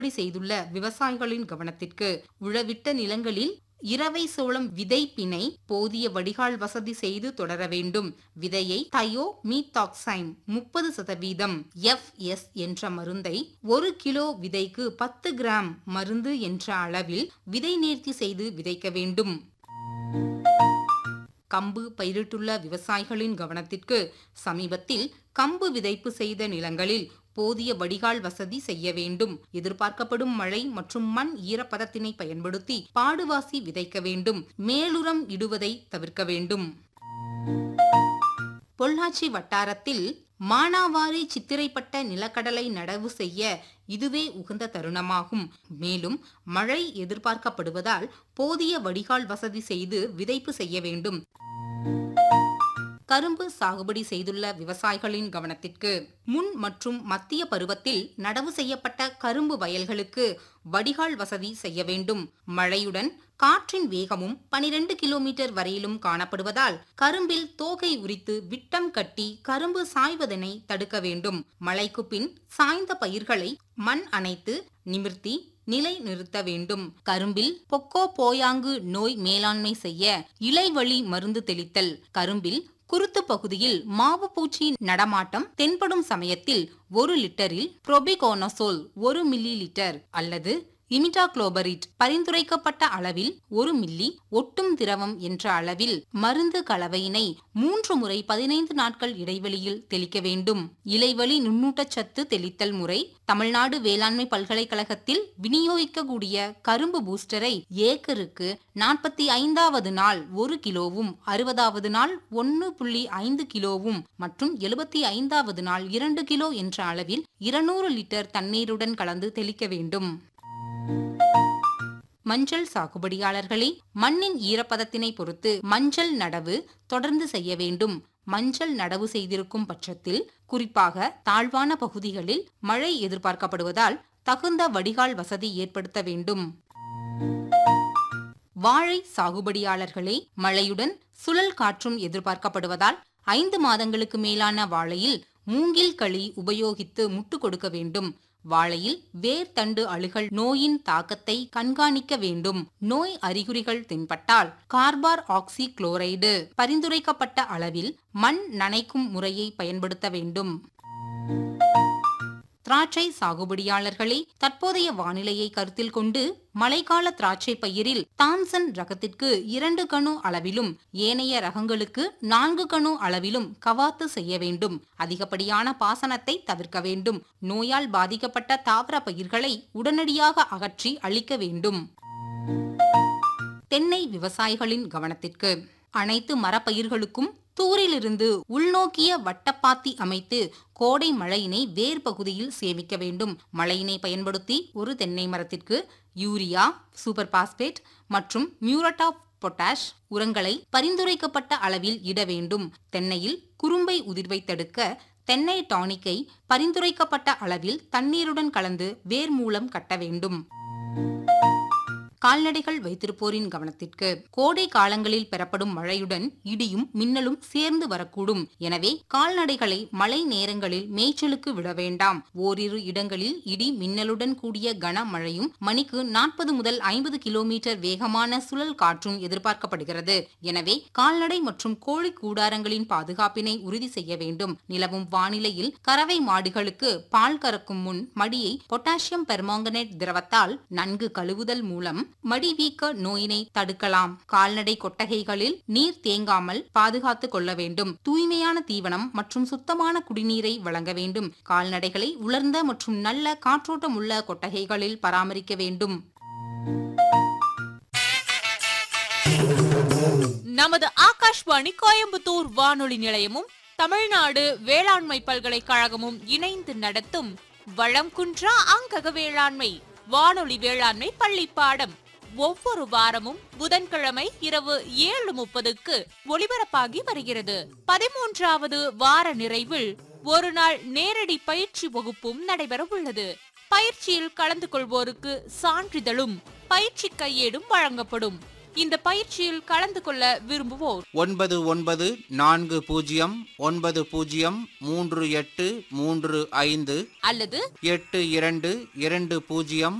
சாகுபடி செய்துள்ள விவசாயிகளின் கவனத்திற்கு உழவிட்ட நிலங்களில் இரவை சோளம் விதைப்பினை போதிய வடிகால் வசதி செய்து தொடர வேண்டும் விதையை தயோ மீத்தாக்சைம் முப்பது சதவீதம் எஃப் எஸ் என்ற மருந்தை ஒரு கிலோ விதைக்கு பத்து கிராம் மருந்து என்ற அளவில் விதை நேர்த்தி செய்து விதைக்க வேண்டும் கம்பு பயிரிட்டுள்ள விவசாயிகளின் கவனத்திற்கு சமீபத்தில் கம்பு விதைப்பு செய்த நிலங்களில் போதிய வடிகால் வசதி செய்ய வேண்டும் எதிர்பார்க்கப்படும் மழை மற்றும் மண் ஈரப்பதத்தினை பயன்படுத்தி பாடுவாசி விதைக்க வேண்டும் மேலுரம் இடுவதை தவிர்க்க வேண்டும் பொள்ளாச்சி வட்டாரத்தில் மானாவாரி சித்திரைப்பட்ட நிலக்கடலை நடவு செய்ய இதுவே உகந்த தருணமாகும் மேலும் மழை எதிர்பார்க்கப்படுவதால் போதிய வடிகால் வசதி செய்து விதைப்பு செய்ய வேண்டும் கரும்பு சாகுபடி செய்துள்ள விவசாயிகளின் கவனத்திற்கு முன் மற்றும் மத்திய பருவத்தில் நடவு செய்யப்பட்ட கரும்பு வயல்களுக்கு வடிகால் வசதி செய்ய வேண்டும் மழையுடன் காற்றின் வேகமும் 12 கிலோமீட்டர் வரையிலும் காணப்படுவதால் கரும்பில் தோகை உரித்து விட்டம் கட்டி கரும்பு சாய்வதனை தடுக்க வேண்டும் மழைக்கு பின் சாய்ந்த பயிர்களை மண் அணைத்து நிமிர்த்தி நிலை நிறுத்த வேண்டும் கரும்பில் பொக்கோ போயாங்கு நோய் மேலாண்மை செய்ய இலைவழி மருந்து தெளித்தல் கரும்பில் குருத்து பகுதியில் மாவு பூச்சி நடமாட்டம் தென்படும் சமயத்தில் ஒரு லிட்டரில் புரோபிகோனசோல் ஒரு மில்லி லிட்டர் அல்லது இமிடாக்ளோபரிட் பரிந்துரைக்கப்பட்ட அளவில் ஒரு மில்லி ஒட்டும் திரவம் என்ற அளவில் மருந்து கலவையினை மூன்று முறை பதினைந்து நாட்கள் இடைவெளியில் தெளிக்க வேண்டும் இலைவழி நுண்ணூட்டச்சத்து தெளித்தல் முறை தமிழ்நாடு வேளாண்மை பல்கலைக்கழகத்தில் விநியோகிக்கக்கூடிய கரும்பு பூஸ்டரை ஏக்கருக்கு நாற்பத்தி ஐந்தாவது நாள் ஒரு கிலோவும் அறுபதாவது நாள் ஒன்று புள்ளி ஐந்து கிலோவும் மற்றும் எழுபத்தி ஐந்தாவது நாள் இரண்டு கிலோ என்ற அளவில் இருநூறு லிட்டர் தண்ணீருடன் கலந்து தெளிக்க வேண்டும் மஞ்சள் சாகுபடியாளர்களே மண்ணின் ஈரப்பதத்தினை பொறுத்து மஞ்சள் நடவு தொடர்ந்து செய்ய வேண்டும் மஞ்சள் நடவு செய்திருக்கும் பட்சத்தில் குறிப்பாக தாழ்வான பகுதிகளில் மழை எதிர்பார்க்கப்படுவதால் தகுந்த வடிகால் வசதி ஏற்படுத்த வேண்டும் வாழை சாகுபடியாளர்களே மழையுடன் சுழல் காற்றும் எதிர்பார்க்கப்படுவதால் ஐந்து மாதங்களுக்கு மேலான வாழையில் மூங்கில் களி உபயோகித்து முட்டு கொடுக்க வேண்டும் வாழையில் வேர் தண்டு அழுகல் நோயின் தாக்கத்தை கண்காணிக்க வேண்டும் நோய் அறிகுறிகள் தென்பட்டால் கார்பார் ஆக்சி குளோரைடு பரிந்துரைக்கப்பட்ட அளவில் மண் நனைக்கும் முறையை பயன்படுத்த வேண்டும் திராட்சை சாகுபடியாளர்களே தற்போதைய வானிலையை கருத்தில் கொண்டு மழைக்கால திராட்சை பயிரில் தாம்சன் ரகத்திற்கு இரண்டு கணு அளவிலும் ஏனைய ரகங்களுக்கு நான்கு கணு அளவிலும் கவாத்து செய்ய வேண்டும் அதிகப்படியான பாசனத்தை தவிர்க்க வேண்டும் நோயால் பாதிக்கப்பட்ட தாவர பயிர்களை உடனடியாக அகற்றி அழிக்க வேண்டும் தென்னை விவசாயிகளின் கவனத்திற்கு அனைத்து மரப்பயிர்களுக்கும் தூரிலிருந்து உள்நோக்கிய வட்டப்பாத்தி அமைத்து கோடை மழையினை வேர் பகுதியில் சேமிக்க வேண்டும் மழையினை பயன்படுத்தி ஒரு தென்னை மரத்திற்கு யூரியா சூப்பர் பாஸ்பேட் மற்றும் மியூரட் ஆஃப் பொட்டாஷ் உரங்களை பரிந்துரைக்கப்பட்ட அளவில் இட வேண்டும் தென்னையில் குறும்பை உதிர்வை தடுக்க தென்னை டானிக்கை பரிந்துரைக்கப்பட்ட அளவில் தண்ணீருடன் கலந்து வேர் மூலம் கட்ட வேண்டும் கால்நடைகள் வைத்திருப்போரின் கவனத்திற்கு கோடை காலங்களில் பெறப்படும் மழையுடன் இடியும் மின்னலும் சேர்ந்து வரக்கூடும் எனவே கால்நடைகளை மழை நேரங்களில் மேய்ச்சலுக்கு விட வேண்டாம் ஓரிரு இடங்களில் இடி மின்னலுடன் கூடிய கனமழையும் மணிக்கு நாற்பது முதல் ஐம்பது கிலோமீட்டர் வேகமான சுழல் காற்றும் எதிர்பார்க்கப்படுகிறது எனவே கால்நடை மற்றும் கோழி கூடாரங்களின் பாதுகாப்பினை உறுதி செய்ய வேண்டும் நிலவும் வானிலையில் கறவை மாடுகளுக்கு பால் கறக்கும் முன் மடியை பொட்டாசியம் பெர்மாங்கனேட் திரவத்தால் நன்கு கழுவுதல் மூலம் மடிவீக்க நோயினை தடுக்கலாம் கால்நடை கொட்டகைகளில் நீர் தேங்காமல் பாதுகாத்துக் கொள்ள வேண்டும் தூய்மையான தீவனம் மற்றும் சுத்தமான குடிநீரை வழங்க வேண்டும் கால்நடைகளை உலர்ந்த மற்றும் நல்ல காற்றோட்டம் உள்ள கொட்டகைகளில் பராமரிக்க வேண்டும் நமது ஆகாஷ்வாணி கோயம்புத்தூர் வானொலி நிலையமும் தமிழ்நாடு வேளாண்மை பல்கலைக்கழகமும் இணைந்து நடத்தும் வளம் குன்றா அங்கக வேளாண்மை வானொலி வேளாண்மை பள்ளி பாடம் ஒவ்வொரு வாரமும் புதன்கிழமை இரவு ஏழு முப்பதுக்கு ஒளிபரப்பாகி வருகிறது பதிமூன்றாவது வார நிறைவில் ஒரு நாள் நேரடி பயிற்சி வகுப்பும் நடைபெற உள்ளது பயிற்சியில் கலந்து கொள்வோருக்கு சான்றிதழும் பயிற்சி கையேடும் வழங்கப்படும் இந்த பயிற்சியில் கலந்து கொள்ள விரும்புவோர் ஒன்பது ஒன்பது நான்கு பூஜ்ஜியம் ஒன்பது பூஜ்ஜியம் மூன்று எட்டு மூன்று ஐந்து அல்லது எட்டு இரண்டு இரண்டு பூஜ்ஜியம்